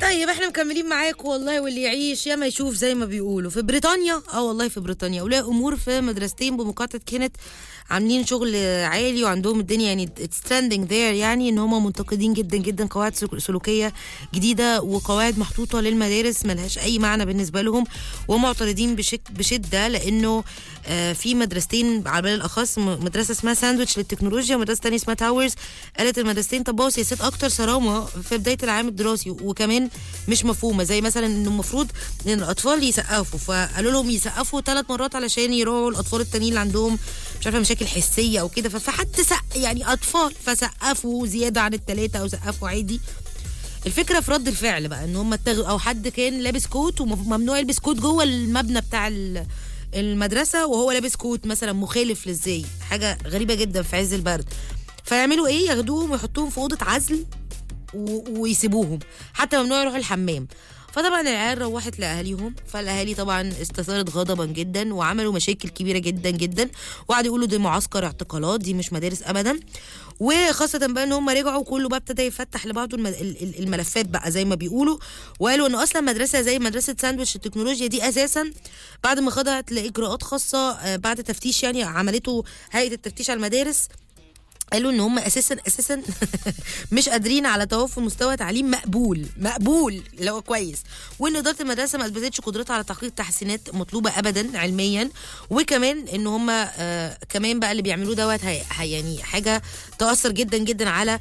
طيب احنا مكملين معاكم والله واللي يعيش يا ما يشوف زي ما بيقولوا في بريطانيا اه والله في بريطانيا اولياء امور في مدرستين بمقاطعه كينت عاملين شغل عالي وعندهم الدنيا يعني اتس ترندنج ذير يعني ان هم منتقدين جدا جدا قواعد سلوك- سلوكيه جديده وقواعد محطوطه للمدارس ملهاش اي معنى بالنسبه لهم ومعترضين بشك بشده لانه آه، في مدرستين على بال الاخص م- مدرسه اسمها ساندويتش للتكنولوجيا ومدرسه تانية اسمها تاورز قالت المدرستين طبقوا سياسات اكتر صرامه في بدايه العام الدراسي وكمان مش مفهومه زي مثلا انه المفروض ان الاطفال يسقفوا فقالوا لهم يسقفوا ثلاث مرات علشان يراعوا الاطفال التانيين اللي عندهم مش عارفه مشاكل حسيه او كده فحد سق يعني اطفال فسقفوا زياده عن الثلاثه او سقفوا عادي الفكره في رد الفعل بقى ان هم اتخذوا او حد كان لابس كوت وممنوع يلبس كوت جوه المبنى بتاع ال- المدرسه وهو لابس كوت مثلا مخالف للزي حاجه غريبه جدا في عز البرد فيعملوا ايه ياخدوهم ويحطوهم في اوضه عزل و- ويسيبوهم حتى ممنوع يروحوا الحمام فطبعا العيال روحت لاهاليهم فالاهالي طبعا استثارت غضبا جدا وعملوا مشاكل كبيره جدا جدا وقعدوا يقولوا دي معسكر اعتقالات دي مش مدارس ابدا وخاصة بقى ان هم رجعوا كله بقى ابتدى يفتح لبعضه الم- ال- ال- الملفات بقى زي ما بيقولوا وقالوا ان اصلا مدرسة زي مدرسة ساندويتش التكنولوجيا دي اساسا بعد ما خضعت لاجراءات خاصة آه، بعد تفتيش يعني عملته هيئة التفتيش على المدارس قالوا ان هم اساسا اساسا مش قادرين على توفر مستوى تعليم مقبول مقبول اللي هو كويس وان اداره المدرسه ما اثبتتش قدرتها على تحقيق تحسينات مطلوبه ابدا علميا وكمان ان هم آه كمان بقى اللي بيعملوه دوت هي هي- يعني حاجه تاثر جدا جدا على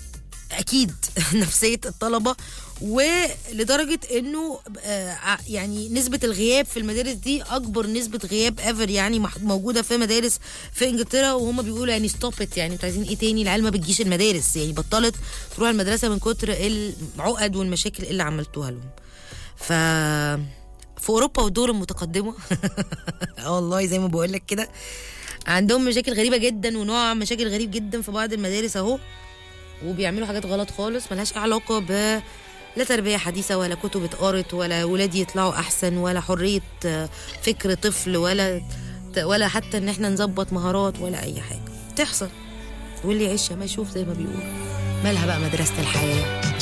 اكيد نفسيه الطلبه ولدرجه انه آه، ع- يعني نسبه الغياب في المدارس دي اكبر نسبه غياب ايفر يعني مح- موجوده في مدارس في انجلترا وهم بيقولوا يعني ستوب يعني انتوا عايزين ايه تاني العيال ما بتجيش المدارس يعني بطلت تروح المدرسه من كتر العقد والمشاكل اللي عملتوها لهم ف في اوروبا والدول المتقدمه اه والله زي ما بقول لك كده عندهم مشاكل غريبه جدا ونوع مشاكل غريب جدا في بعض المدارس اهو وبيعملوا حاجات غلط خالص ملهاش أي علاقه ب لا تربية حديثة ولا كتب اتقرت ولا ولادي يطلعوا أحسن ولا حرية آه، فكر طفل ولا ولا حتى إن احنا نظبط مهارات ولا أي حاجة تحصل واللي يعيشها ما يشوف زي ما بيقولوا مالها بقى مدرسة الحياة